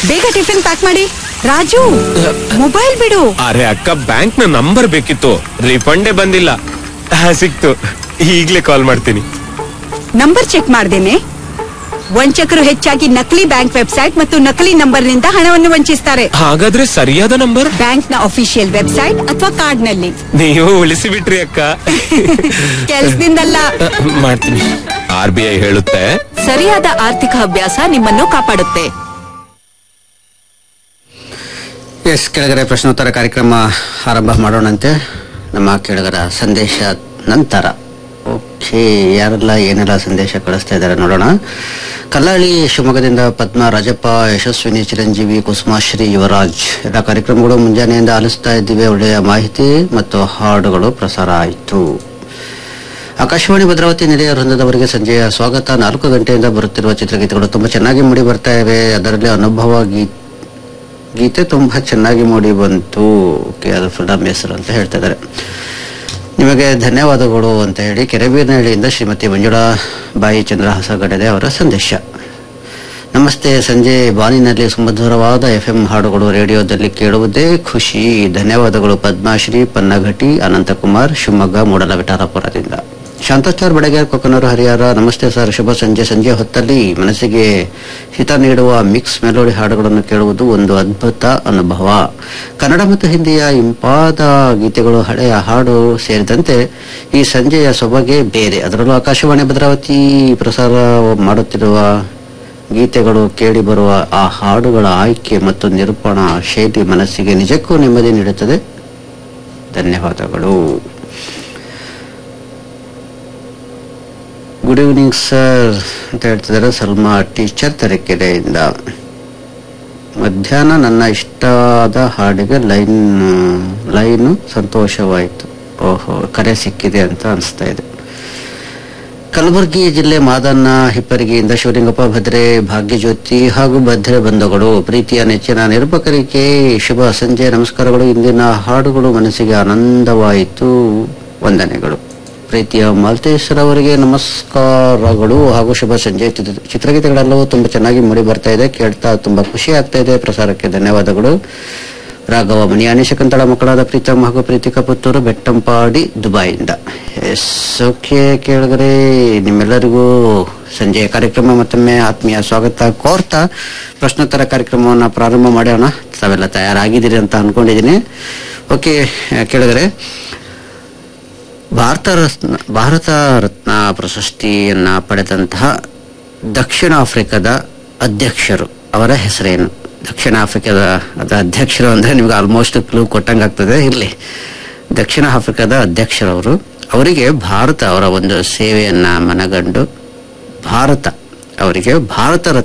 ಬೇಗ tiffin pack ಮಾಡಿ Raju mobile ಬಿಡು ಅರೆ ಅಕ್ಕ ಬ್ಯಾಂಕ್ ನ ನಂಬರ್ ಬೇಕಿತ್ತು ರಿಫಂಡೇ ಬಂದಿಲ್ಲ ಆ, ಸಿಕ್ತು ಈಗ್ಲೇ ಕಾಲ್ ಮಾಡ್ತೀನಿ ನಂಬರ್ ಚೆಕ್ ಮಾಡ್ದೇನೆ ವಂಚಕರು ಹೆಚ್ಚಾಗಿ ನಕಲಿ ಬ್ಯಾಂಕ್ ವೆಬ್ಸೈಟ್ ಮತ್ತು ನಕಲಿ ನಂಬರ್ ನಿಂದ ಹಣವನ್ನು ವಂಚಿಸ್ತಾರೆ ಹಾಗಾದ್ರೆ ಸರಿಯಾದ ನಂಬರ್ ಬ್ಯಾಂಕ್ ನ ಅಫಿಷಿಯಲ್ ವೆಬ್ಸೈಟ್ ಅಥವಾ ಕಾರ್ಡ್ ನಲ್ಲಿ ನೀವು ಉಳಿಸಿ ಬಿಟ್ರಿ ಅಕ್ಕ ಕೆಲ್ಸದಿಂದಲ್ಲ ಆ, ಮಾಡ್ತೀನಿ ಆರ್ ಬಿ ಐ ಹೇಳುತ್ತೆ ಸರಿಯಾದ ಆರ್ಥಿಕ ಅಭ್ಯಾಸ ನಿಮ್ಮನ್ನು ಕಾಪಾಡುತ್ತೆ ಎಸ್ ಕೆಳಗಡೆ ಪ್ರಶ್ನೋತ್ತರ ಕಾರ್ಯಕ್ರಮ ಆರಂಭ ಮಾಡೋಣಂತೆ ನಮ್ಮ ಕೆಳಗರ ಸಂದೇಶ ನಂತರ ಓಕೆ ಯಾರೆಲ್ಲ ಏನೆಲ್ಲ ಸಂದೇಶ ಕಳಿಸ್ತಾ ಇದ್ದಾರೆ ನೋಡೋಣ ಕಲ್ಲಾಳಿ ಶಿವಮೊಗ್ಗದಿಂದ ಪದ್ಮ ರಾಜಪ್ಪ ಯಶಸ್ವಿನಿ ಚಿರಂಜೀವಿ ಕುಸುಮಾಶ್ರೀ ಯುವರಾಜ್ ಎಲ್ಲ ಕಾರ್ಯಕ್ರಮಗಳು ಮುಂಜಾನೆಯಿಂದ ಆಲಿಸ್ತಾ ಇದ್ದೀವಿ ಒಳ್ಳೆಯ ಮಾಹಿತಿ ಮತ್ತು ಹಾಡುಗಳು ಪ್ರಸಾರ ಆಯಿತು ಆಕಾಶವಾಣಿ ಭದ್ರಾವತಿ ನಿಲಯ ವೃಂದದವರಿಗೆ ಸಂಜೆಯ ಸ್ವಾಗತ ನಾಲ್ಕು ಗಂಟೆಯಿಂದ ಬರುತ್ತಿರುವ ಚಿತ್ರಗೀತೆಗಳು ತುಂಬಾ ಚೆನ್ನಾಗಿ ಮೂಡಿ ಬರ್ತಾ ಇವೆ ಅದರಲ್ಲಿ ಅನುಭವ ಗೀತೆ ಗೀತೆ ತುಂಬಾ ಚೆನ್ನಾಗಿ ಮೂಡಿ ಬಂತು ಓಕೆ ಅದು ಫಿಲ್ಮ್ ಹೆಸರು ಅಂತ ಹೇಳ್ತಾ ಇದ್ದಾರೆ ನಿಮಗೆ ಧನ್ಯವಾದಗಳು ಅಂತ ಹೇಳಿ ಕೆರೆಬೀರ್ನಹಳ್ಳಿಯಿಂದ ಶ್ರೀಮತಿ ಮಂಜುಳಾ ಬಾಯಿ ಚಂದ್ರಹಾಸ ಗಡದೆ ಅವರ ಸಂದೇಶ ನಮಸ್ತೆ ಸಂಜೆ ಬಾನಿನಲ್ಲಿ ಸುಮಧುರವಾದ ಎಫ್ ಎಂ ಹಾಡುಗಳು ರೇಡಿಯೋದಲ್ಲಿ ಕೇಳುವುದೇ ಖುಷಿ ಧನ್ಯವಾದಗಳು ಪದ್ಮಾಶ್ರೀ ಪನ್ನಘಟಿ ಅನಂತಕುಮಾರ್ ಶಿವಮೊಗ್ಗ ಮೂಡಲವಿಠಾರಪುರದಿಂದ ಶಾಂತಾಚಾರ್ ಬೆಳಗೇರ್ ಕೊಕ್ಕನೂರು ಹರಿಹರ ನಮಸ್ತೆ ಸರ್ ಶುಭ ಸಂಜೆ ಸಂಜೆ ಹೊತ್ತಲ್ಲಿ ಮನಸ್ಸಿಗೆ ಹಿತ ನೀಡುವ ಮಿಕ್ಸ್ ಮೆಲೋಡಿ ಹಾಡುಗಳನ್ನು ಕೇಳುವುದು ಒಂದು ಅದ್ಭುತ ಅನುಭವ ಕನ್ನಡ ಮತ್ತು ಹಿಂದಿಯ ಇಂಪಾದ ಗೀತೆಗಳು ಹಳೆಯ ಹಾಡು ಸೇರಿದಂತೆ ಈ ಸಂಜೆಯ ಸೊಬಗೆ ಬೇರೆ ಅದರಲ್ಲೂ ಆಕಾಶವಾಣಿ ಭದ್ರಾವತಿ ಪ್ರಸಾರ ಮಾಡುತ್ತಿರುವ ಗೀತೆಗಳು ಕೇಳಿ ಬರುವ ಆ ಹಾಡುಗಳ ಆಯ್ಕೆ ಮತ್ತು ನಿರೂಪಣ ಶೈಲಿ ಮನಸ್ಸಿಗೆ ನಿಜಕ್ಕೂ ನೆಮ್ಮದಿ ನೀಡುತ್ತದೆ ಧನ್ಯವಾದಗಳು ಗುಡ್ ಈವ್ನಿಂಗ್ ಸರ್ ಅಂತ ಹೇಳ್ತಿದ್ದಾರೆ ಸಲ್ಮಾ ಟೀಚರ್ ತರೀಕೆರೆಯಿಂದ ಮಧ್ಯಾಹ್ನ ನನ್ನ ಇಷ್ಟವಾದ ಹಾಡಿಗೆ ಲೈನ್ ಲೈನು ಸಂತೋಷವಾಯಿತು ಓಹೋ ಕರೆ ಸಿಕ್ಕಿದೆ ಅಂತ ಅನಿಸ್ತಾ ಇದೆ ಕಲಬುರಗಿ ಜಿಲ್ಲೆ ಮಾದನ್ನ ಹಿಪ್ಪರಿಗೆಯಿಂದ ಶಿವಲಿಂಗಪ್ಪ ಭದ್ರೆ ಭಾಗ್ಯಜ್ಯೋತಿ ಹಾಗೂ ಭದ್ರೆ ಬಂಧುಗಳು ಪ್ರೀತಿಯ ನೆಚ್ಚಿನ ನಿರೂಪಕರಿಗೆ ಶುಭ ಸಂಜೆ ನಮಸ್ಕಾರಗಳು ಇಂದಿನ ಹಾಡುಗಳು ಮನಸ್ಸಿಗೆ ಆನಂದವಾಯಿತು ವಂದನೆಗಳು ಪ್ರೀತಿಯ ಮಾಲ್ತೇಶ್ವರ ಅವರಿಗೆ ನಮಸ್ಕಾರಗಳು ಹಾಗೂ ಶುಭ ಸಂಜೆ ಚಿತ್ರ- ಚಿತ್ರಗೀತೆಗಳೆಲ್ಲವೂ ತುಂಬಾ ಚೆನ್ನಾಗಿ ಮೂಡಿ ಬರ್ತಾ ಇದೆ ಕೇಳ್ತಾ ತುಂಬಾ ಖುಷಿ ಆಗ್ತಾ ಇದೆ ಪ್ರಸಾರಕ್ಕೆ ಧನ್ಯವಾದಗಳು ರಾಘವ ಮಣಿಯಾನಿ ಶಕಂತಳ ಮಕ್ಕಳಾದ ಪ್ರೀತಮ್ ಹಾಗೂ ಪ್ರೀತಿಕಾ ಪುತ್ತೂರು ಬೆಟ್ಟಂಪಾಡಿ ದುಬೈಯಿಂದ ಎಸ್ ಓಕೆ ಕೇಳಿದ್ರೆ ನಿಮ್ಮೆಲ್ಲರಿಗೂ ಸಂಜೆಯ ಕಾರ್ಯಕ್ರಮ ಮತ್ತೊಮ್ಮೆ ಆತ್ಮೀಯ ಸ್ವಾಗತ ಕೋರ್ತಾ ಪ್ರಶ್ನೋತ್ತರ ಕಾರ್ಯಕ್ರಮವನ್ನು ಪ್ರಾರಂಭ ಮಾಡೋಣ ತಾವೆಲ್ಲ ತಯಾರಾಗಿದ್ದೀರಿ ಅಂತ ಅನ್ಕೊಂಡಿದ್ದೀನಿ ಓಕೆ ಕೇಳಿದ್ರೆ ಭಾರತ ರತ್ನ ಭಾರತ ರತ್ನ ಪ್ರಶಸ್ತಿಯನ್ನ ಪಡೆದಂತಹ ದಕ್ಷಿಣ ಆಫ್ರಿಕಾದ ಅಧ್ಯಕ್ಷರು ಅವರ ಹೆಸರೇನು ದಕ್ಷಿಣ ಆಫ್ರಿಕಾದ ಅದ ಅಧ್ಯಕ್ಷರು ಅಂದ್ರೆ ನಿಮ್ಗೆ ಆಲ್ಮೋಸ್ಟ್ ಕ್ಲೂ ಕೊಟ್ಟಂಗಾಗ್ತದೆ ಇರಲಿ ದಕ್ಷಿಣ ಆಫ್ರಿಕಾದ ಅಧ್ಯಕ್ಷರವರು ಅವರಿಗೆ ಭಾರತ ಅವರ ಒಂದು ಸೇವೆಯನ್ನ ಮನಗಂಡು ಭಾರತ ಅವರಿಗೆ ಭಾರತ ರತ್ನ